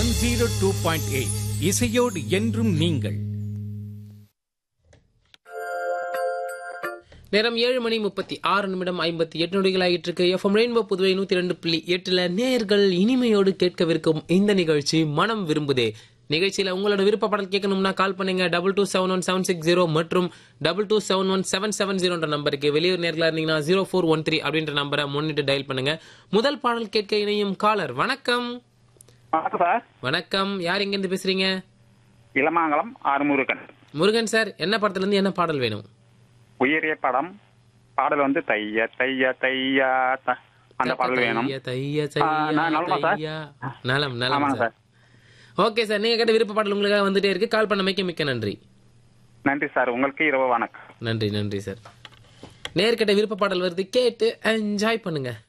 One zero two point eight இசையோடு என்றும் நீங்கள் நேரம் ஏழு மணி முப்பத்தி ஆறு நிமிடம் ஐம்பத்தி எட்டு நொடிகள் ஆகிட்டு இருக்கு எஃப்எம் ரெயின்போ புதுவை நூத்தி ரெண்டு புள்ளி எட்டுல நேர்கள் இனிமையோடு கேட்கவிருக்கும் இந்த நிகழ்ச்சி மனம் விரும்புதே நிகழ்ச்சியில உங்களோட விருப்ப பாடல் கேட்கணும்னா கால் பண்ணுங்க double two seven one seven six zero மற்றும் double two seven one seven seven ஜீரோன்ற நம்பருக்கு வெளியூர் நேர்களா இருந்தீங்கன்னா ஜீரோ ஃபோர் ஒன் த்ரீ அப்படின்ற நம்பரை முன்னிட்டு டயல் பண்ணுங்க முதல் பாடல் கேட்க இணையும் காலர் வணக்கம் வணக்கம் சார் வணக்கம் யார் எங்க இருந்து பேசுறீங்க இளமாங்கலம் ஆறுமுருகன் முருகன் சார் என்ன படத்துல இருந்து என்ன பாடல் வேணும் உயரிய படம் பாடல் வந்து தைய தைய தையா த- அந்த பாடல் வேணும் தைய, தைய, ஆ, நான் தையா, நலமா சார்? தையா. நலம் நலம் ஆமாங்க சார் ஓகே சார் நீங்க கேட்ட விருப்ப பாடல் உங்களுக்காக வந்துட்டே இருக்கு கால் பண்ண மிக்க நன்றி நன்றி சார் உங்களுக்கு இரவு வணக்கம் நன்றி நன்றி சார் நேர்கிட்ட விருப்ப பாடல் வருது கேட்டு என்ஜாய் பண்ணுங்க